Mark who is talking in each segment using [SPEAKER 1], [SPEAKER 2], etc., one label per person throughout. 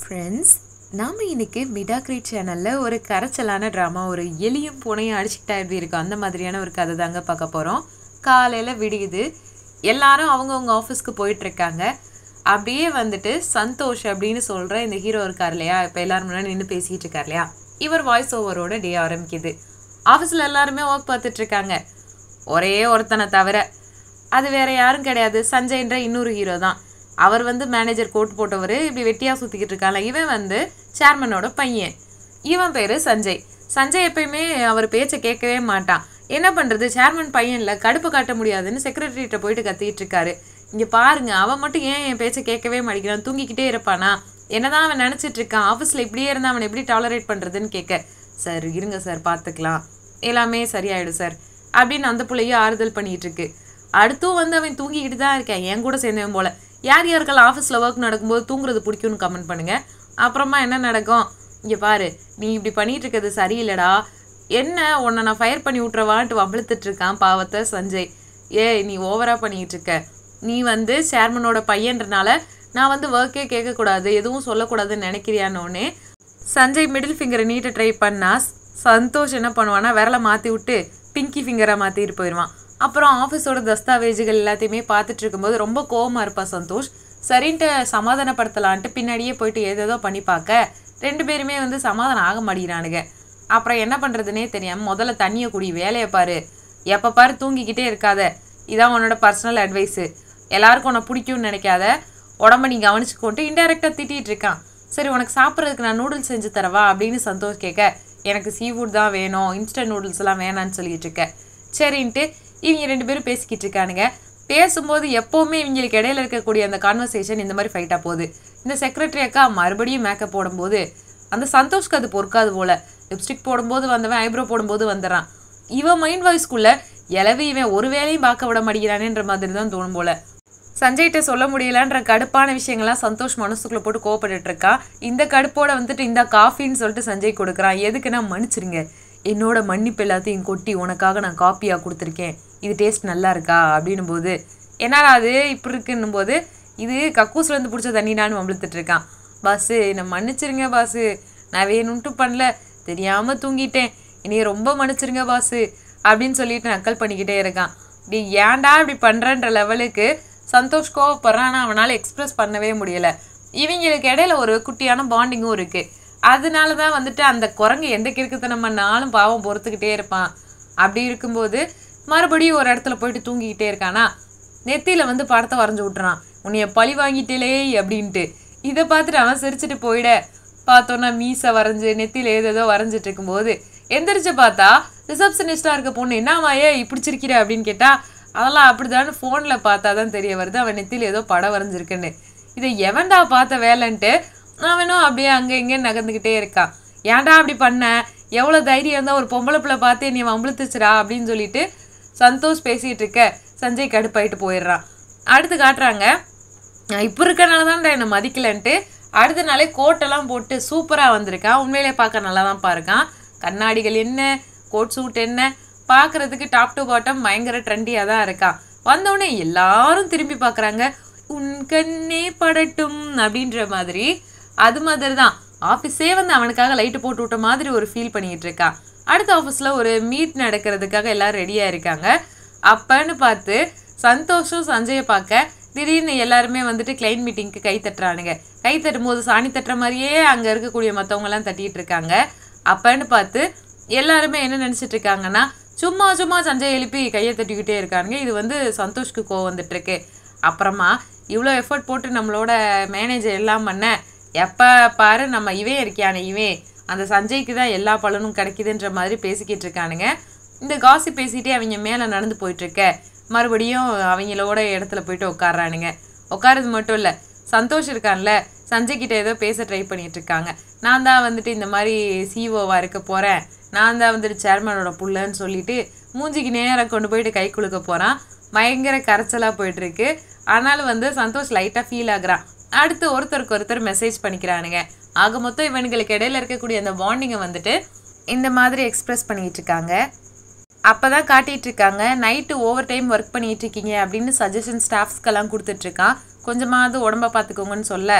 [SPEAKER 1] friends நாம் இன்னைக்கு மிடாக்ரேட் சேனலில் ஒரு கரைச்சலான ட்ராமா ஒரு எலியும் பூனையும் அடிச்சுக்கிட்டா எப்படி இருக்கும் அந்த மாதிரியான ஒரு கதை தாங்க பார்க்க போகிறோம் காலையில் விடியுது எல்லாரும் அவங்கவுங்க ஆஃபீஸ்க்கு போயிட்டுருக்காங்க அப்படியே வந்துட்டு சந்தோஷ் அப்படின்னு சொல்கிற இந்த ஹீரோ இருக்கார் இல்லையா இப்போ எல்லாரும் முன்னாடி நின்று பேசிகிட்டு இருக்கார் இல்லையா இவர் வாய்ஸ் ஓவரோட டே ஆரம்பிக்குது ஆஃபீஸில் எல்லாருமே ஒர்க் பார்த்துட்ருக்காங்க ஒரே ஒருத்தனை தவிர அது வேற யாரும் கிடையாது சஞ்சய்ன்ற இன்னொரு ஹீரோ தான் அவர் வந்து மேனேஜர் கோட் போட்டவர் இப்படி வெட்டியா சுத்திக்கிட்டு இருக்கான்ல இவன் வந்து சேர்மனோட பையன் இவன் பேரு சஞ்சய் சஞ்சய் எப்பயுமே அவர் பேச்சை கேட்கவே மாட்டான் என்ன பண்றது சேர்மன் பையன்ல கடுப்பு காட்ட முடியாதுன்னு செக்ரட்டரிட்ட போயிட்டு கத்திட்டு இருக்காரு இங்க பாருங்க அவன் மட்டும் ஏன் என் பேச்சை கேட்கவே மாட்டேங்கிறான் தூங்கிக்கிட்டே இருப்பானா என்னதான் அவன் நினைச்சிட்டு இருக்கான் ஆஃபீஸ்ல இப்படியே இருந்தா அவன் எப்படி டாலரேட் பண்றதுன்னு கேட்க சார் இருங்க சார் பார்த்துக்கலாம் எல்லாமே சரியாயிடும் சார் அப்படின்னு அந்த பிள்ளையும் ஆறுதல் பண்ணிட்டு இருக்கு அடுத்தும் வந்து அவன் தூங்கிக்கிட்டு தான் இருக்கேன் என் கூட சேர்ந்தவன் போல யார் யாருக்கெல்லாம் ஆஃபீஸில் ஒர்க் நடக்கும்போது தூங்குறது பிடிக்கும்னு கமெண்ட் பண்ணுங்க அப்புறமா என்ன நடக்கும் இங்கே பாரு நீ இப்படி பண்ணிட்டு இருக்கிறது சரியில்லடா என்ன உன்னை நான் ஃபயர் பண்ணி விட்றவான்ட்டு வம்பிழுத்துட்டு இருக்கான் பாவத்தை சஞ்சய் ஏய் நீ ஓவராக பண்ணிக்கிட்டு இருக்க நீ வந்து சேர்மனோட பையன்றனால நான் வந்து ஒர்க்கே கேட்கக்கூடாது எதுவும் சொல்லக்கூடாதுன்னு நினைக்கிறியானோடனே சஞ்சய் மிடில் ஃபிங்கரை நீட்ட ட்ரை பண்ணா சந்தோஷ் என்ன பண்ணுவான்னா விரலை மாற்றி விட்டு பிங்கி ஃபிங்கரை மாற்றிட்டு போயிடுவான் அப்புறம் ஆஃபீஸோட தஸ்தாவேஜுகள் எல்லாத்தையுமே பார்த்துட்டு இருக்கும்போது ரொம்ப கோவமா இருப்பா சந்தோஷ் சரின்ட்டு சமாதானப்படுத்தலான்ட்டு பின்னாடியே போயிட்டு ஏதேதோ பண்ணி பார்க்க ரெண்டு பேருமே வந்து சமாதானம் ஆக மாட்டேங்கிறானுங்க அப்புறம் என்ன பண்ணுறதுனே தெரியாம முதல்ல தண்ணியை குடி வேலையை பாரு எப்போ பாரு தூங்கிக்கிட்டே இருக்காத இதான் உன்னோட பர்சனல் அட்வைஸு எல்லாருக்கும் உன்னை பிடிக்கும்னு நினைக்காத உடம்ப நீ கவனிச்சுக்கோன்ட்டு இன்டெரக்டாக திட்டிகிட்டு இருக்கான் சரி உனக்கு சாப்பிட்றதுக்கு நான் நூடுல்ஸ் செஞ்சு தரவா அப்படின்னு சந்தோஷ் கேட்க எனக்கு சீ ஃபுட் தான் வேணும் இன்ஸ்டன்ட் நூடுல்ஸ் எல்லாம் வேணான்னு சொல்லிட்டு இருக்க சரின்ட்டு இவங்க ரெண்டு பேரும் பேசிக்கிட்டு இருக்கானுங்க பேசும்போது எப்போவுமே இவங்களுக்கு இடையில இருக்கக்கூடிய அந்த கான்வர்சேஷன் இந்த மாதிரி ஃபைட்டாக போகுது இந்த செக்ரட்டரி அக்கா மறுபடியும் மேக்கப் போடும்போது அந்த சந்தோஷ்க்கு அது பொறுக்காது போல லிப்ஸ்டிக் போடும்போது வந்தவன் ஐப்ரோ போடும்போது வந்துடுறான் இவன் மைண்ட் வாய்ஸ்க்குள்ள இலவி இவன் ஒரு வேலையும் பார்க்க விட மாட்டேங்கிறானேன்ற மாதிரி தான் தோணும் போல சஞ்சய்கிட்ட சொல்ல முடியலன்ற கடுப்பான விஷயங்கள்லாம் சந்தோஷ் மனசுக்குள்ள போட்டு கோவப்பட்டுட்டு இருக்கான் இந்த கடுப்போட வந்துட்டு இந்த காஃபின்னு சொல்லிட்டு சஞ்சய் கொடுக்குறான் எதுக்குன்னா மன்னிச்சிருங்க என்னோட மன்னிப்பு எல்லாத்தையும் கொட்டி உனக்காக நான் காப்பியாக கொடுத்துருக்கேன் இது டேஸ்ட் நல்லா இருக்கா அப்படின்னும் போது என்னடா அது இப்படி இருக்குன்னும் போது இது கக்கூஸ்லேருந்து பிடிச்ச தண்ணினான்னு வம்பிழுத்துட்டு இருக்கான் பாஸு என்னை மன்னிச்சிருங்க பாஸு நான் வேணும்ட்டு பண்ணல தெரியாமல் தூங்கிட்டேன் இனி ரொம்ப மன்னிச்சிருங்க பாஸு அப்படின்னு சொல்லிட்டு நக்கல் பண்ணிக்கிட்டே இருக்கான் இப்படி ஏன்டா இப்படி பண்ணுறன்ற லெவலுக்கு சந்தோஷ் கோவப்படுறான் ஆனால் அவனால் எக்ஸ்பிரஸ் பண்ணவே முடியல இவங்களுக்கு இடையில ஒரு குட்டியான பாண்டிங்கும் இருக்குது அதனால தான் வந்துட்டு அந்த குரங்கு எந்த கிறுக்குத்தனம் பண்ணாலும் பாவம் பொறுத்துக்கிட்டே இருப்பான் அப்படி இருக்கும்போது மறுபடியும் ஒரு இடத்துல போயிட்டு தூங்கிக்கிட்டே இருக்கானா நெத்தியில் வந்து படத்தை வரைஞ்சி விட்டுறான் உன்னைய பழி வாங்கிட்டேலே அப்படின்ட்டு இதை பார்த்துட்டு அவன் சிரிச்சிட்டு போயிட பார்த்தோன்னா மீசை வரைஞ்சு நெத்தியில் ஏதேதோ வரைஞ்சிட்டு இருக்கும்போது எந்திரிச்சு பார்த்தா ரிசப்ஷனிஸ்டாக இருக்க பொண்ணு என்னவாயே இப்படி சிரிக்கிற அப்படின்னு கேட்டால் அதெல்லாம் அப்படிதான்னு ஃபோனில் பார்த்தா தான் தெரிய வருது அவன் நெத்தியில் ஏதோ படம் வரைஞ்சிருக்குன்னு இதை எவன்டா பார்த்த வேலைன்ட்டு அவனும் அப்படியே அங்கே இங்கே நகர்ந்துக்கிட்டே இருக்கான் ஏன்டா அப்படி பண்ண எவ்வளோ தைரியம் இருந்தால் ஒரு பொம்பளை பிள்ளை பார்த்து நீ வம்பிழுத்துச்சுடா அப்படின்னு சொல்லிட்டு சந்தோஷ் பேசிகிட்டு இருக்க சஞ்சய் கடுப்பாயிட்டு போயிடுறான் அடுத்து காட்டுறாங்க இப்போ இருக்கனால தான்டா என்னை மதிக்கலன்ட்டு அடுத்த நாளே கோட்டெல்லாம் போட்டு சூப்பராக வந்திருக்கான் உண்மையிலே பார்க்க நல்லா தான் பாருக்கான் கண்ணாடிகள் என்ன கோட் சூட் என்ன பார்க்கறதுக்கு டாப் டு பாட்டம் பயங்கர ட்ரெண்டியாக தான் இருக்கான் வந்தோடனே எல்லாரும் திரும்பி பார்க்குறாங்க உன் கண்ணே படட்டும் அப்படின்ற மாதிரி அது மாதிரி தான் ஆஃபீஸே வந்து அவனுக்காக லைட்டு போட்டு விட்ட மாதிரி ஒரு ஃபீல் பண்ணிக்கிட்டு இருக்கான் அடுத்த ஆஃபீஸில் ஒரு மீட் நடக்கிறதுக்காக எல்லாரும் ரெடியாக இருக்காங்க அப்பன்னு பார்த்து சந்தோஷம் சஞ்சயை பார்க்க திடீர்னு எல்லாருமே வந்துட்டு கிளைன் மீட்டிங்க்கு கை தட்டுறானுங்க கை தட்டும் போது சாணி தட்டுற மாதிரியே அங்கே இருக்கக்கூடிய மற்றவங்கலாம் தட்டிட்டு இருக்காங்க அப்பன்னு பார்த்து எல்லாருமே என்ன நினச்சிட்டு இருக்காங்கன்னா சும்மா சும்மா சஞ்சய் எழுப்பி கையை தட்டிக்கிட்டே இருக்கானுங்க இது வந்து சந்தோஷ்க்கு கோவம் வந்துட்டு இருக்கு அப்புறமா இவ்வளோ எஃபர்ட் போட்டு நம்மளோட மேனேஜர் எல்லாம் பண்ண எப்போ பாரு நம்ம இவன் இருக்கியானே இவன் அந்த சஞ்சய்க்கு தான் எல்லா பலனும் கிடைக்குதுன்ற மாதிரி பேசிக்கிட்டு இருக்கானுங்க இந்த காசி பேசிட்டே அவங்க மேலே நடந்து போயிட்டுருக்க மறுபடியும் அவங்களோட இடத்துல போயிட்டு உட்காடுறானுங்க உட்காரது மட்டும் இல்லை சந்தோஷ் இருக்கான்ல சஞ்சய் கிட்ட ஏதோ பேச ட்ரை பண்ணிட்டு இருக்காங்க நான் தான் வந்துட்டு இந்த மாதிரி சிஓவாக இருக்க போகிறேன் நான் தான் வந்துட்டு சேர்மனோட புள்ளன்னு சொல்லிட்டு மூஞ்சிக்கு நேராக கொண்டு போயிட்டு கை குலுக்க போகிறான் பயங்கர கரைச்சலாக போயிட்டுருக்கு ஆனாலும் வந்து சந்தோஷ் லைட்டாக ஃபீல் ஆகுறான் அடுத்து ஒருத்தருக்கு ஒருத்தர் மெசேஜ் பண்ணிக்கிறானுங்க ஆக மொத்தம் இவனுங்களுக்கு இடையில இருக்கக்கூடிய அந்த பாண்டிங்கை வந்துட்டு இந்த மாதிரி எக்ஸ்பிரஸ் பண்ணிட்டு இருக்காங்க அப்போ தான் காட்டிகிட்டு இருக்காங்க நைட்டு ஓவர் டைம் ஒர்க் பண்ணிட்டு இருக்கீங்க அப்படின்னு சஜஷன் ஸ்டாஃப்ஸ்க்கெல்லாம் கொடுத்துட்ருக்கான் கொஞ்சமாவது உடம்ப பார்த்துக்கோங்கன்னு சொல்ல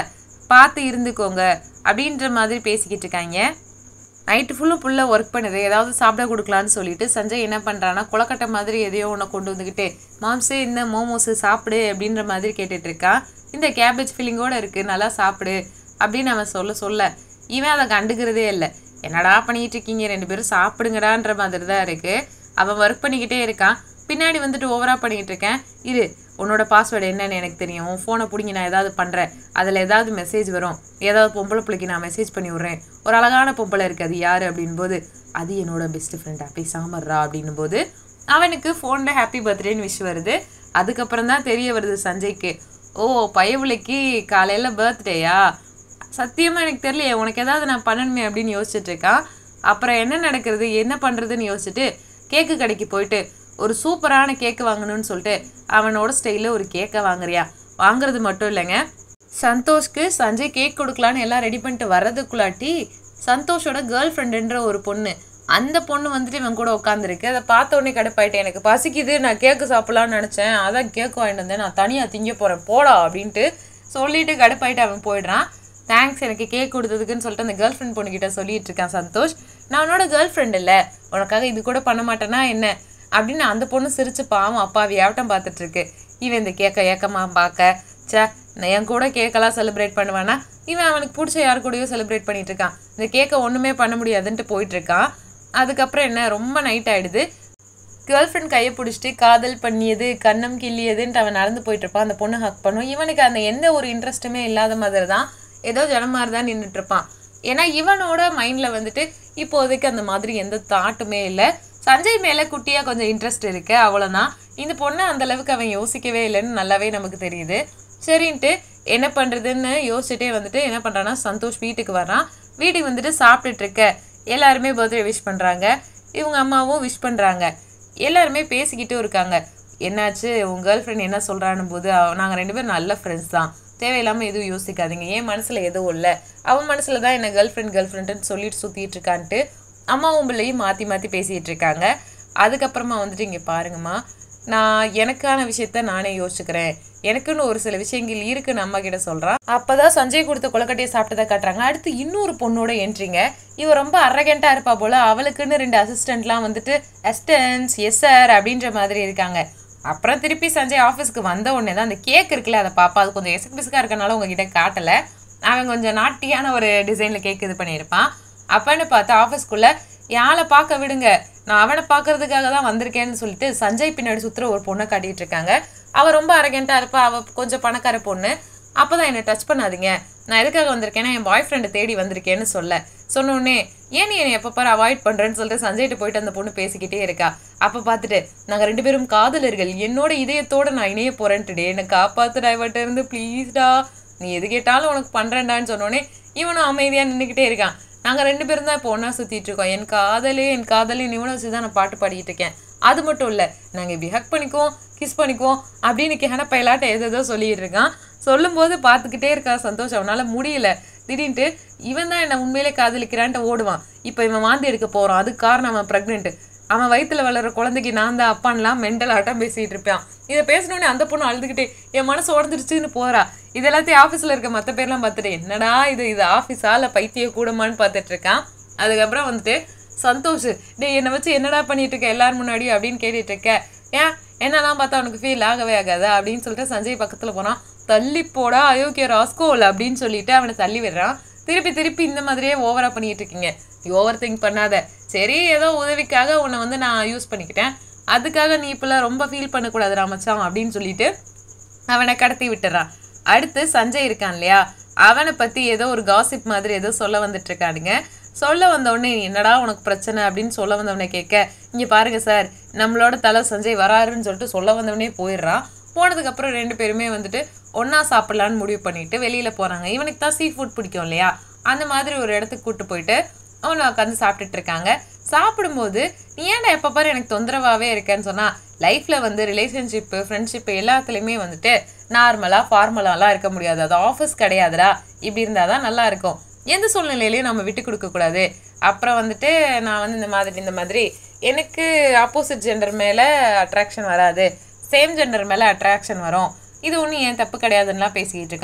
[SPEAKER 1] பார்த்து இருந்துக்கோங்க அப்படின்ற மாதிரி பேசிக்கிட்டு இருக்காங்க நைட்டு ஃபுல்லும் புள்ள ஒர்க் பண்ணுது ஏதாவது சாப்பிட கொடுக்கலான்னு சொல்லிட்டு சஞ்சய் என்ன பண்ணுறான்னா கொலக்கட்டை மாதிரி எதையோ ஒன்று கொண்டு வந்துக்கிட்டு மாம்சே இந்த மோமோஸு சாப்பிடு அப்படின்ற மாதிரி கேட்டுட்டு இருக்கான் இந்த கேபேஜ் ஃபீலிங்கோட இருக்குது நல்லா சாப்பிடு அப்படின்னு அவன் சொல்ல சொல்ல இவன் அதை கண்டுக்கிறதே இல்லை என்னடா பண்ணிக்கிட்டு இருக்கீங்க ரெண்டு பேரும் சாப்பிடுங்கடான்ற மாதிரி தான் இருக்குது அவன் ஒர்க் பண்ணிக்கிட்டே இருக்கான் பின்னாடி வந்துட்டு ஓவராக பண்ணிக்கிட்டு இருக்கேன் இரு உன்னோட பாஸ்வேர்டு என்னன்னு எனக்கு தெரியும் உன் ஃபோனை பிடிங்கி நான் ஏதாவது பண்ணுறேன் அதில் ஏதாவது மெசேஜ் வரும் ஏதாவது பொம்பளை பிள்ளைக்கு நான் மெசேஜ் பண்ணி விட்றேன் ஒரு அழகான பொம்பளை இருக்குது அது யார் அப்படின் போது அது என்னோட பெஸ்ட் ஃப்ரெண்டா பேசாமர்றா அப்படின்னும் போது அவனுக்கு ஃபோனில் ஹாப்பி பர்த்டேன்னு விஷ் வருது அதுக்கப்புறம் தான் தெரிய வருது சஞ்சய்க்கு ஓ பயவுலைக்கு காலையில் பர்த்டேயா சத்தியமாக எனக்கு தெரியலையே உனக்கு ஏதாவது நான் பண்ணணுமே அப்படின்னு யோசிச்சுட்டு இருக்கான் அப்புறம் என்ன நடக்கிறது என்ன பண்ணுறதுன்னு யோசிச்சுட்டு கேக்கு கடைக்கு போயிட்டு ஒரு சூப்பரான கேக்கு வாங்கணும்னு சொல்லிட்டு அவனோட ஸ்டைலில் ஒரு கேக்கை வாங்குறியா வாங்குறது மட்டும் இல்லைங்க சந்தோஷ்க்கு சஞ்சய் கேக் கொடுக்கலான்னு எல்லாம் ரெடி பண்ணிட்டு வர்றதுக்குள்ளாட்டி சந்தோஷோட கேர்ள் ஃப்ரெண்டுன்ற ஒரு பொண்ணு அந்த பொண்ணு வந்துட்டு இவன் கூட உட்காந்துருக்கு அதை பார்த்த உடனே கடுப்பாயிட்டேன் எனக்கு பசிக்குது நான் கேக்கு சாப்பிடலான்னு நினச்சேன் அதான் கேக்கு வாங்கிட்டு வந்தேன் நான் தனியாக திங்க போகிறேன் போடா அப்படின்ட்டு சொல்லிட்டு கடுப்பாயிட்டு அவன் போயிடுறான் தேங்க்ஸ் எனக்கு கேக் கொடுத்ததுக்குன்னு சொல்லிட்டு அந்த கேர்ள் ஃப்ரெண்ட் பொண்ணுக்கிட்ட சொல்லிட்டு இருக்கான் சந்தோஷ் நான் உன்னோட கேர்ள் ஃப்ரெண்ட் இல்லை உனக்காக இது கூட பண்ண மாட்டேனா என்ன அப்படின்னு அந்த பொண்ணு சிரிச்சு பாவம் அப்பாவி ஆவட்டம் பார்த்துட்டு இருக்கு இவன் இந்த கேக்க ஏக்கமா பார்க்க ச்சே நான் என் கூட கேக்கெல்லாம் செலிப்ரேட் பண்ணுவானா இவன் அவனுக்கு பிடிச்ச யார் கூடயோ செலிப்ரேட் பண்ணிட்டு இருக்கான் இந்த கேக்கை ஒன்றுமே பண்ண முடியாதுன்ட்டு போயிட்டு இருக்கான் அதுக்கப்புறம் என்ன ரொம்ப நைட் ஆயிடுது கேர்ள் ஃப்ரெண்ட் கையை பிடிச்சிட்டு காதல் பண்ணியது கண்ணம் கிள்ளியதுன்ட்டு அவன் நடந்து போயிட்டு இருப்பான் அந்த பொண்ணு ஹக் பண்ணும் இவனுக்கு அந்த எந்த ஒரு இன்ட்ரெஸ்ட்டுமே இல்லாத மாதிரி தான் ஏதோ ஜனம் மாதிரி தான் நின்றுட்டு இருப்பான் ஏன்னா இவனோட மைண்டில் வந்துட்டு இப்போதைக்கு அந்த மாதிரி எந்த தாட்டுமே இல்லை சஞ்சய் மேலே குட்டியாக கொஞ்சம் இன்ட்ரெஸ்ட் இருக்கு அவ்வளோதான் இந்த பொண்ணை அந்த அளவுக்கு அவன் யோசிக்கவே இல்லைன்னு நல்லாவே நமக்கு தெரியுது சரின்ட்டு என்ன பண்ணுறதுன்னு யோசிச்சுட்டே வந்துட்டு என்ன பண்ணுறான்னா சந்தோஷ் வீட்டுக்கு வரான் வீட்டுக்கு வந்துட்டு சாப்பிட்டுட்டு இருக்க எல்லாருமே பர்த்டே விஷ் பண்ணுறாங்க இவங்க அம்மாவும் விஷ் பண்ணுறாங்க எல்லாருமே பேசிக்கிட்டும் இருக்காங்க என்னாச்சு உன் கேர்ள் ஃப்ரெண்ட் என்ன சொல்கிறான்னு போது நாங்கள் ரெண்டு பேரும் நல்ல ஃப்ரெண்ட்ஸ் தான் தேவையில்லாமல் எதுவும் யோசிக்காதீங்க என் மனசில் எதுவும் இல்லை அவன் மனசில் தான் என்ன கேர்ள் ஃப்ரெண்ட் கேர்ள் ஃப்ரெண்டுன்னு சொல்லிட்டு சுற்றிட்டு இருக்கான்ட்டு அம்மாவும் பிள்ளையும் மாற்றி மாற்றி பேசிகிட்டு இருக்காங்க அதுக்கப்புறமா வந்துட்டு இங்கே பாருங்கம்மா நான் எனக்கான விஷயத்த நானே யோசிச்சுக்கிறேன் எனக்குன்னு ஒரு சில விஷயங்கள் இருக்குன்னு அம்மா கிட்ட சொல்றான் அப்பதான் சஞ்சய் கொடுத்த கொலக்கட்டையை சாப்பிட்டதை காட்டுறாங்க அடுத்து இன்னொரு பொண்ணோட என்ட்ரிங்க இவ ரொம்ப அரகண்டா இருப்பா போல அவளுக்குன்னு ரெண்டு அசிஸ்டன்ட்லாம் வந்துட்டு அசிஸ்டன்ஸ் எஸ் சார் அப்படின்ற மாதிரி இருக்காங்க அப்புறம் திருப்பி சஞ்சய் ஆஃபீஸ்க்கு வந்த உடனே தான் அந்த கேக் இருக்குல்ல அதை பாப்பா அது கொஞ்சம் எசக் பிசுக்காக இருக்கனால உங்ககிட்ட காட்டல அவன் கொஞ்சம் நாட்டியான ஒரு டிசைனில் கேக் இது பண்ணியிருப்பான் அப்பன்னு பார்த்து ஆஃபீஸ்க்குள்ள யாழை பார்க்க விடுங்க நான் அவனை பார்க்கறதுக்காக தான் வந்திருக்கேன்னு சொல்லிட்டு சஞ்சய் பின்னாடி சுத்துற ஒரு பொண்ணை காட்டிட்டு இருக்காங்க அவ ரொம்ப அரகெண்டா இருப்பா அவ கொஞ்சம் பணக்கார பொண்ணு அப்பதான் என்னை டச் பண்ணாதீங்க நான் எதுக்காக வந்திருக்கேன்னா என் பாய் ஃப்ரெண்டை தேடி வந்திருக்கேன்னு சொல்ல சொன்ன உடனே ஏன் நீ என்னை எப்போ பாரு அவாய்ட் பண்றேன்னு சொல்லிட்டு சஞ்சய்கிட்ட போயிட்டு அந்த பொண்ணு பேசிக்கிட்டே இருக்கா அப்ப பார்த்துட்டு நாங்க ரெண்டு பேரும் காதலர்கள் என்னோட இதயத்தோட நான் இணைய போறேன்ட்டு என்னை காப்பாத்துடா இவட்ட இருந்து ப்ளீஸ்டா நீ எது கேட்டாலும் உனக்கு பண்றேன்டான்னு சொன்னோடனே இவனும் அமைதியா நின்றுக்கிட்டே இருக்கான் நாங்க ரெண்டு பேரும் தான் இப்போ ஒன்றா சுத்திட்டு இருக்கோம் என் காதலே என் காதலே இவனை வச்சு தான் நான் பாட்டு பாடிக்கிட்டு இருக்கேன் அது மட்டும் இல்லை நாங்கள் இப்படி ஹக் பண்ணிக்குவோம் கிஸ் பண்ணிக்குவோம் அப்படின்னு கேன பயிலாட்ட எதோ சொல்லிட்டு இருக்கான் சொல்லும்போது பார்த்துக்கிட்டே இருக்கா சந்தோஷம் அவனால முடியல திடீர்னு இவன் தான் என்னை உண்மையிலே காதலிக்கிறான்ட்டு ஓடுவான் இப்போ இவன் வாந்தி எடுக்க போகிறான் அதுக்கு காரணம் அவன் ப்ரெக்னென்ட் அவன் வயித்துல வளர்ற குழந்தைக்கு நான் தான் அப்பான்லாம் மென்டல் ஆட்டம் பேசிட்டு இருப்பான் இதை பேசினோடனே அந்த பொண்ணு அழுதுகிட்டே என் மனசு உடஞ்சிருச்சுன்னு போறா இது எல்லாத்தையும் ஆஃபீஸில் இருக்க மற்ற பேர்லாம் பார்த்துட்டு என்னடா இது இது ஆஃபீஸா இல்லை பைத்திய கூடமான்னு பார்த்துட்டு இருக்கான் அதுக்கப்புறம் வந்துட்டு சந்தோஷ் டேய் என்னை வச்சு என்னடா பண்ணிட்டு இருக்க எல்லாரும் முன்னாடி அப்படின்னு கேட்டுட்டு இருக்க ஏன் என்னெல்லாம் பார்த்தா அவனுக்கு ஃபீல் ஆகவே ஆகாதா அப்படின்னு சொல்லிட்டு சஞ்சய் பக்கத்துல போனான் தள்ளி போடா அயோக்கிய ராஸ்கோல் அப்படின்னு சொல்லிட்டு அவனை தள்ளி விடுறான் திருப்பி திருப்பி இந்த மாதிரியே ஓவரா பண்ணிட்டு இருக்கீங்க நீ ஓவர் திங்க் பண்ணாத சரி ஏதோ உதவிக்காக உன்னை வந்து நான் யூஸ் பண்ணிக்கிட்டேன் அதுக்காக நீ இப்பெல்லாம் ரொம்ப ஃபீல் பண்ணக்கூடாது ராமச்சான் அப்படின்னு சொல்லிட்டு அவனை கடத்தி விட்டுறான் அடுத்து சஞ்சய் இருக்கான் இல்லையா அவனை பத்தி ஏதோ ஒரு காசிப் மாதிரி ஏதோ சொல்ல வந்துட்டு இருக்கானுங்க சொல்ல வந்த உடனே என்னடா உனக்கு பிரச்சனை அப்படின்னு சொல்ல வந்தவனை கேட்க இங்க பாருங்க சார் நம்மளோட தலை சஞ்சய் வராருன்னு சொல்லிட்டு சொல்ல வந்தவனே போயிடுறான் போனதுக்கு அப்புறம் ரெண்டு பேருமே வந்துட்டு ஒண்ணா சாப்பிடலான்னு முடிவு பண்ணிட்டு வெளியில போறாங்க இவனுக்கு தான் சீ ஃபுட் பிடிக்கும் இல்லையா அந்த மாதிரி ஒரு இடத்துக்கு கூட்டு போயிட்டு அவனை உட்காந்து சாப்பிட்டுட்டு இருக்காங்க சாப்பிடும்போது நீ ஏன்டா எப்போ பாரு எனக்கு தொந்தரவாகவே இருக்கேன்னு சொன்னா லைஃப்பில் வந்து ரிலேஷன்ஷிப்பு ஃப்ரெண்ட்ஷிப்பு எல்லாத்துலேயுமே வந்துட்டு நார்மலாக ஃபார்மலாலாம் இருக்க முடியாது அது ஆஃபீஸ் கிடையாதுடா இப்படி இருந்தால் தான் நல்லா இருக்கும் எந்த சூழ்நிலையிலையும் நம்ம விட்டு கொடுக்கக்கூடாது அப்புறம் வந்துட்டு நான் வந்து இந்த மாதிரி இந்த மாதிரி எனக்கு ஆப்போசிட் ஜெண்டர் மேலே அட்ராக்ஷன் வராது சேம் ஜெண்டர் மேலே அட்ராக்ஷன் வரும் இது ஒன்றும் ஏன் தப்பு கிடையாதுன்னுலாம் பேசிக்கிட்டு இருக்கான்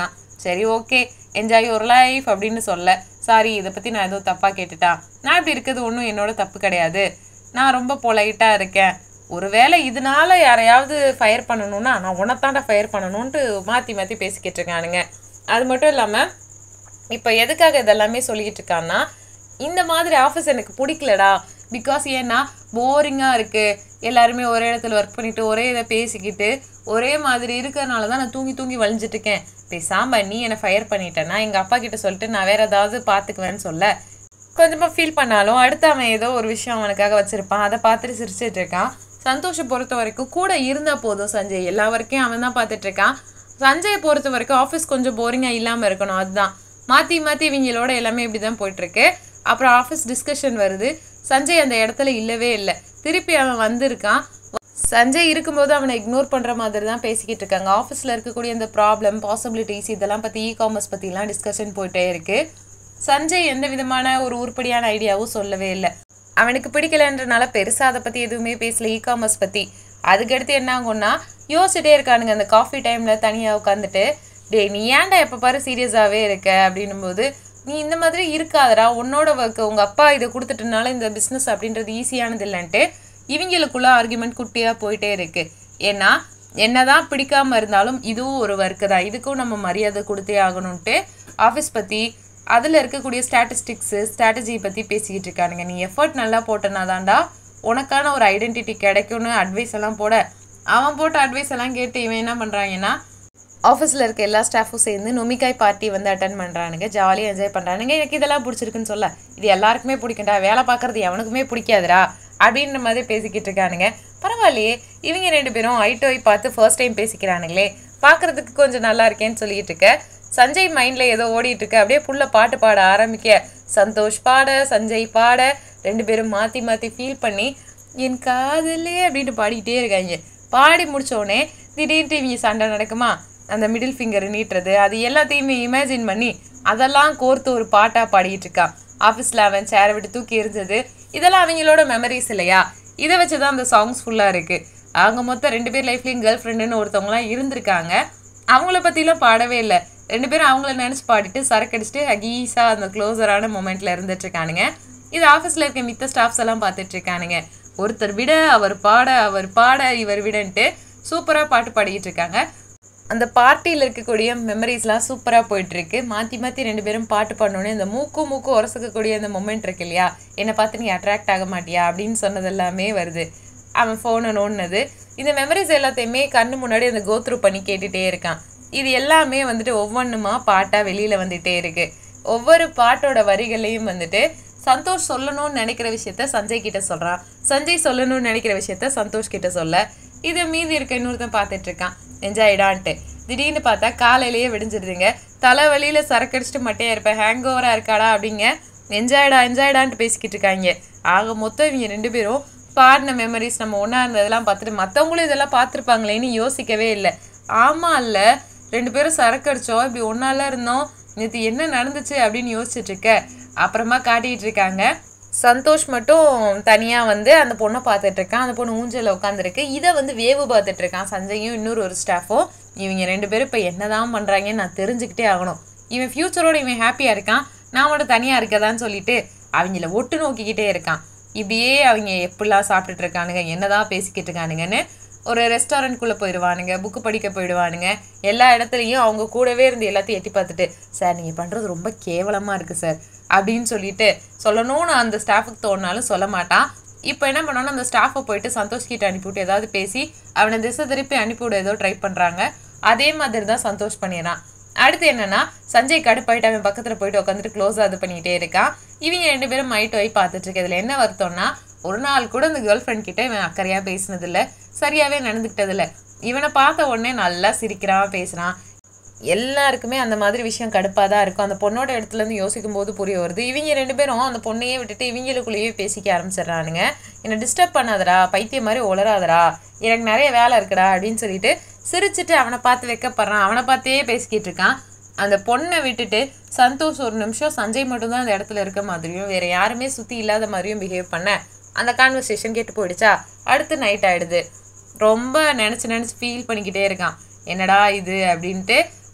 [SPEAKER 1] சரி ஓகே என்ஜாய் ஒரு லைஃப் அப்படின்னு சொல்ல சாரி இதை பற்றி நான் ஏதோ தப்பாக கேட்டுட்டா நான் இப்படி இருக்கிறது ஒன்றும் என்னோட தப்பு கிடையாது நான் ரொம்ப பொலைட்டாக இருக்கேன் ஒருவேளை இதனால யாரையாவது ஃபயர் பண்ணணும்னா நான் உனத்தாண்டா ஃபயர் பண்ணணுன்ட்டு மாற்றி மாற்றி பேசிக்கிட்டு இருக்கானுங்க அது மட்டும் இல்லாமல் இப்போ எதுக்காக இதெல்லாமே சொல்லிக்கிட்டு இருக்கான்னா இந்த மாதிரி ஆஃபீஸ் எனக்கு பிடிக்கலடா பிகாஸ் ஏன்னா போரிங்காக இருக்குது எல்லாருமே ஒரே இடத்துல ஒர்க் பண்ணிட்டு ஒரே இதை பேசிக்கிட்டு ஒரே மாதிரி இருக்கிறனால தான் நான் தூங்கி தூங்கி வலிஞ்சிட்டு இருக்கேன் பேசாம நீ என்னை ஃபயர் பண்ணிட்டேன்னா எங்கள் அப்பா கிட்ட சொல்லிட்டு நான் வேற ஏதாவது பார்த்துக்குவேன்னு சொல்ல கொஞ்சமாக ஃபீல் பண்ணாலும் அடுத்து அவன் ஏதோ ஒரு விஷயம் அவனுக்காக வச்சிருப்பான் அதை பார்த்துட்டு சிரிச்சிட்டு இருக்கான் சந்தோஷை பொறுத்த வரைக்கும் கூட இருந்தால் போதும் சஞ்சய் எல்லா வரைக்கும் அவன் தான் பார்த்துட்டு இருக்கான் சஞ்சயை பொறுத்த வரைக்கும் ஆஃபீஸ் கொஞ்சம் போரிங்காக இல்லாமல் இருக்கணும் அதுதான் மாற்றி மாற்றி இவங்களோட எல்லாமே இப்படி தான் போயிட்டுருக்கு அப்புறம் ஆஃபீஸ் டிஸ்கஷன் வருது சஞ்சய் அந்த இடத்துல இல்லவே இல்லை திருப்பி அவன் வந்திருக்கான் சஞ்சய் இருக்கும்போது அவனை இக்னோர் பண்ணுற மாதிரி தான் பேசிக்கிட்டு இருக்காங்க ஆஃபீஸில் இருக்கக்கூடிய இந்த ப்ராப்ளம் பாசிபிலிட்டிஸ் இதெல்லாம் பற்றி இ காமர்ஸ் பற்றிலாம் டிஸ்கஷன் போயிட்டே இருக்கு சஞ்சய் எந்த விதமான ஒரு உருப்படியான ஐடியாவும் சொல்லவே இல்லை அவனுக்கு பிடிக்கலன்றனால பெருசாக அதை பற்றி எதுவுமே பேசல இ காமர்ஸ் பற்றி அதுக்கடுத்து என்ன ஆகும்னா யோசிச்சுட்டே இருக்கானுங்க அந்த காஃபி டைமில் தனியாக உட்காந்துட்டு டேய் நீ ஏன்டா எப்போ பாரு சீரியஸாகவே இருக்க அப்படின்னும்போது நீ இந்த மாதிரி இருக்காதடா உன்னோட ஒர்க் உங்கள் அப்பா இதை கொடுத்துட்டனால இந்த பிஸ்னஸ் அப்படின்றது ஈஸியானது இல்லைன்ட்டு இவங்களுக்குள்ள ஆர்குமெண்ட் குட்டியாக போயிட்டே இருக்கு ஏன்னா என்னதான் பிடிக்காம இருந்தாலும் இதுவும் ஒரு ஒர்க்கு தான் இதுக்கும் நம்ம மரியாதை கொடுத்தே ஆகணும்ட்டு ஆஃபீஸ் பற்றி அதில் இருக்கக்கூடிய ஸ்டாட்டிஸ்டிக்ஸு ஸ்ட்ராட்டஜி பற்றி பேசிக்கிட்டு இருக்கானுங்க நீ எஃபர்ட் நல்லா போட்டனா தான்டா உனக்கான ஒரு ஐடென்டிட்டி கிடைக்கும்னு அட்வைஸ் எல்லாம் போட அவன் போட்ட அட்வைஸ் எல்லாம் கேட்டு இவன் என்ன பண்ணுறாங்கன்னா ஆஃபீஸில் இருக்க எல்லா ஸ்டாஃபும் சேர்ந்து நொமிக்காய் பார்ட்டி வந்து அட்டன் பண்ணுறானுங்க ஜாலியாக என்ஜாய் பண்ணுறானுங்க எனக்கு இதெல்லாம் பிடிச்சிருக்குன்னு சொல்ல இது எல்லாருக்குமே பிடிக்கும்டா வேலை பார்க்குறது எவனுக்குமே பிடிக்காதுடா அப்படின்ற மாதிரி பேசிக்கிட்டு இருக்கானுங்க பரவாயில்லையே இவங்க ரெண்டு பேரும் ஐ டு ஐ பார்த்து ஃபர்ஸ்ட் டைம் பேசிக்கிறானுங்களே பார்க்குறதுக்கு கொஞ்சம் நல்லா இருக்கேன்னு சொல்லிட்டு இருக்க சஞ்சய் மைண்டில் ஏதோ ஓடிட்டு இருக்கு அப்படியே புள்ள பாட்டு பாட ஆரம்பிக்க சந்தோஷ் பாட சஞ்சய் பாட ரெண்டு பேரும் மாற்றி மாற்றி ஃபீல் பண்ணி என் காதலே அப்படின்ட்டு பாடிக்கிட்டே இருக்காங்க பாடி முடிச்ச உடனே திடீர்னு இவங்க சண்டை நடக்குமா அந்த மிடில் ஃபிங்கர் நீட்டுறது அது எல்லாத்தையுமே இமேஜின் பண்ணி அதெல்லாம் கோர்த்து ஒரு பாட்டாக பாடிக்கிட்டு இருக்கான் ஆஃபீஸில் அவன் சேரை விட்டு தூக்கி எறிஞ்சது இதெல்லாம் அவங்களோட மெமரிஸ் இல்லையா இதை வச்சு தான் அந்த சாங்ஸ் ஃபுல்லாக இருக்குது அவங்க மொத்தம் ரெண்டு பேர் லைஃப்லேயும் கேர்ள் ஃப்ரெண்டுன்னு ஒருத்தவங்களாம் இருந்திருக்காங்க அவங்கள பற்றிலாம் பாடவே இல்லை ரெண்டு பேரும் அவங்கள நினச்சி பாடிட்டு சரக்கு அடிச்சுட்டு ஹகீஸாக அந்த க்ளோஸரான மூமெண்ட்டில் இருந்துட்டு இருக்கானுங்க இது ஆஃபீஸில் இருக்க மித்த ஸ்டாஃப்ஸ் எல்லாம் பார்த்துட்டு இருக்கானுங்க ஒருத்தர் விட அவர் பாட அவர் பாட இவர் விடன்ட்டு சூப்பராக பாட்டு பாடிக்கிட்டு இருக்காங்க அந்த பார்ட்டியில் இருக்கக்கூடிய மெமரிஸ்லாம் சூப்பராக போயிட்டுருக்கு மாற்றி மாற்றி ரெண்டு பேரும் பாட்டு பாடணுன்னு இந்த மூக்கு மூக்கு உரசக்கக்கூடிய அந்த மொமெண்ட் இருக்கு இல்லையா என்னை பார்த்து நீ அட்ராக்ட் ஆக மாட்டியா அப்படின்னு சொன்னது எல்லாமே வருது அவன் ஃபோனை நோண்டினது இந்த மெமரிஸ் எல்லாத்தையுமே கண்ணு முன்னாடி அந்த கோத்ரூ பண்ணி கேட்டுகிட்டே இருக்கான் இது எல்லாமே வந்துட்டு ஒவ்வொன்றுமா பாட்டாக வெளியில் வந்துகிட்டே இருக்கு ஒவ்வொரு பாட்டோட வரிகளையும் வந்துட்டு சந்தோஷ் சொல்லணும்னு நினைக்கிற விஷயத்த சஞ்சய் கிட்ட சொல்றான் சஞ்சய் சொல்லணும்னு நினைக்கிற விஷயத்த சந்தோஷ் கிட்ட சொல்ல இது மீதி இருக்க இன்னொருத்தன் பார்த்துட்டு இருக்கான் என்ஜாய்டான்ட்டு திடீர்னு பார்த்தா காலையிலேயே விடிஞ்சிருதுங்க தலை வலியில சரக்கு அடிச்சுட்டு மட்டையா இருப்பேன் ஹேங் ஓவரா இருக்காடா அப்படிங்க என்ஜாய்டா என்ஜாய்டான்ட்டு பேசிக்கிட்டு இருக்காங்க ஆக மொத்தம் இவங்க ரெண்டு பேரும் பாடின மெமரிஸ் நம்ம ஒன்றா இருந்ததெல்லாம் பார்த்துட்டு மற்றவங்களும் இதெல்லாம் பார்த்துருப்பாங்களேன்னு யோசிக்கவே இல்லை ஆமா இல்ல ரெண்டு பேரும் சரக்கு அடிச்சோம் இப்படி ஒன்னால இருந்தோம் நேற்று என்ன நடந்துச்சு அப்படின்னு யோசிச்சுட்டு இருக்க அப்புறமா காட்டிட்டு இருக்காங்க சந்தோஷ் மட்டும் தனியாக வந்து அந்த பொண்ணை பார்த்துட்டு இருக்கான் அந்த பொண்ணு ஊஞ்சலில் உட்காந்துருக்கு இதை வந்து வேவு பார்த்துட்டு இருக்கான் சஞ்சயும் இன்னொரு ஒரு ஸ்டாஃபும் இவங்க ரெண்டு பேரும் இப்போ என்னதான் பண்ணுறாங்கன்னு நான் தெரிஞ்சுக்கிட்டே ஆகணும் இவன் ஃப்யூச்சரோட இவன் ஹாப்பியாக இருக்கான் நான் மட்டும் தனியாக இருக்கதான்னு சொல்லிட்டு அவங்கள ஒட்டு நோக்கிக்கிட்டே இருக்கான் இப்படியே அவங்க எப்படிலாம் சாப்பிட்டுட்டு இருக்கானுங்க என்னதான் பேசிக்கிட்டு இருக்கானுங்கன்னு ஒரு ரெஸ்டாரண்ட்குள்ளே போயிடுவானுங்க புக்கு படிக்க போயிடுவானுங்க எல்லா இடத்துலையும் அவங்க கூடவே இருந்து எல்லாத்தையும் எட்டி பார்த்துட்டு சார் நீங்கள் பண்ணுறது ரொம்ப கேவலமாக இருக்குது சார் அப்படின்னு சொல்லிட்டு சொல்லணும்னு அந்த ஸ்டாஃபுக்கு தோணுனாலும் சொல்ல மாட்டான் இப்போ என்ன பண்ணோன்னா அந்த ஸ்டாஃபை போயிட்டு சந்தோஷ் கிட்ட அனுப்பிவிட்டு ஏதாவது பேசி அவனை திசை திருப்பி அனுப்பிவிட ஏதோ ட்ரை பண்ணுறாங்க அதே மாதிரி தான் சந்தோஷ் பண்ணிடுறான் அடுத்து என்னன்னா சஞ்சய் கடுப்பாயிட்டு அவன் பக்கத்துல போயிட்டு உட்காந்துட்டு க்ளோஸாக இது பண்ணிக்கிட்டே இருக்கான் இவங்க ரெண்டு பேரும் மைட் வை பார்த்துட்டு இருக்கு இதுல என்ன வருத்தம்னா ஒரு நாள் கூட இந்த கேர்ள் ஃப்ரெண்ட் கிட்ட இவன் அக்கறையா பேசினது இல்ல சரியாவே நடந்துக்கிட்டது இல்ல இவனை பார்த்த உடனே நல்லா சிரிக்கிறான் பேசுறான் எல்லாருக்குமே அந்த மாதிரி விஷயம் கடுப்பாக தான் இருக்கும் அந்த பொண்ணோட இடத்துல இருந்து யோசிக்கும் போது புரிய வருது இவங்க ரெண்டு பேரும் அந்த பொண்ணையே விட்டுட்டு இவங்களுக்குள்ளேயே பேசிக்க ஆரம்பிச்சிடுறானுங்க என்னை டிஸ்டர்ப் பண்ணாதடா பைத்தியம் மாதிரி உளராதடா எனக்கு நிறைய வேலை இருக்குடா அப்படின்னு சொல்லிட்டு சிரிச்சிட்டு அவனை பார்த்து வைக்கப்படுறான் அவனை பார்த்தே பேசிக்கிட்டு இருக்கான் அந்த பொண்ணை விட்டுட்டு சந்தோஷ் ஒரு நிமிஷம் சஞ்சய் மட்டும்தான் அந்த இடத்துல இருக்க மாதிரியும் வேற யாருமே சுற்றி இல்லாத மாதிரியும் பிஹேவ் பண்ண அந்த கான்வர்சேஷன் கெட்டு போயிடுச்சா அடுத்து நைட் ஆயிடுது ரொம்ப நினச்சி நினச்சி ஃபீல் பண்ணிக்கிட்டே இருக்கான் என்னடா இது அப்படின்ட்டு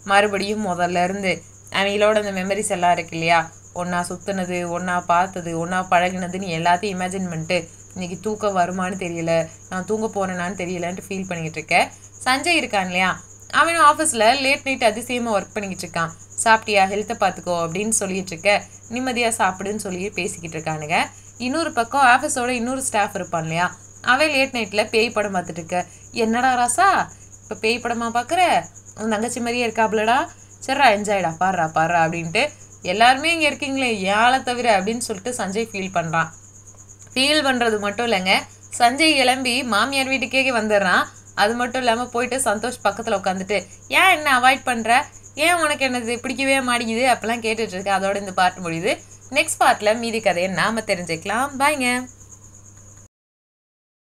[SPEAKER 1] மறுபடியும் முதல்ல இருந்து அவங்களோட அந்த மெமரிஸ் எல்லாம் இருக்கு இல்லையா ஒன்றா சுற்றுனது ஒன்றா பார்த்தது ஒன்றா பழகினதுன்னு எல்லாத்தையும் இமேஜின் பண்ணிட்டு இன்னைக்கு தூக்கம் வருமான்னு தெரியல நான் தூங்க போறேனான்னு தெரியலன்ட்டு ஃபீல் பண்ணிக்கிட்டு இருக்கேன் சஞ்சய் இருக்கான் இல்லையா அவனும் ஆஃபீஸில் லேட் நைட் அதிசயமாக ஒர்க் பண்ணிக்கிட்டு இருக்கான் சாப்பிட்டியா ஹெல்த்தை பார்த்துக்கோ அப்படின்னு சொல்லிட்டு இருக்க நிம்மதியாக சாப்பிடுன்னு சொல்லி பேசிக்கிட்டு இருக்கானுங்க இன்னொரு பக்கம் ஆஃபீஸோட இன்னொரு ஸ்டாஃப் இருப்பான் இல்லையா அவன் லேட் நைட்டில் பேய் படம் பார்த்துட்டு இருக்க என்னடா ராசா இப்போ பேய் படமா பார்க்குற உன் தங்கச்சி மாதிரியே இருக்காப்லடா சரிடா என்ஜாய்டா பாடுறா பாடுறா அப்படின்ட்டு எல்லாருமே இங்கே இருக்கீங்களே ஏழை தவிர அப்படின்னு சொல்லிட்டு சஞ்சய் ஃபீல் பண்ணுறான் ஃபீல் பண்ணுறது மட்டும் இல்லைங்க சஞ்சய் கிளம்பி மாமியார் வீட்டுக்கே வந்துடுறான் அது மட்டும் இல்லாமல் போயிட்டு சந்தோஷ் பக்கத்தில் உட்காந்துட்டு ஏன் என்ன அவாய்ட் பண்ணுற ஏன் உனக்கு என்னது பிடிக்கவே மாட்டேங்குது அப்பெல்லாம் கேட்டுட்டு இருக்கு அதோட இந்த பாட்டு முடியுது நெக்ஸ்ட் பார்ட்டில் மீதி கதையை நாம தெரிஞ்சுக்கலாம் பாய்ங்க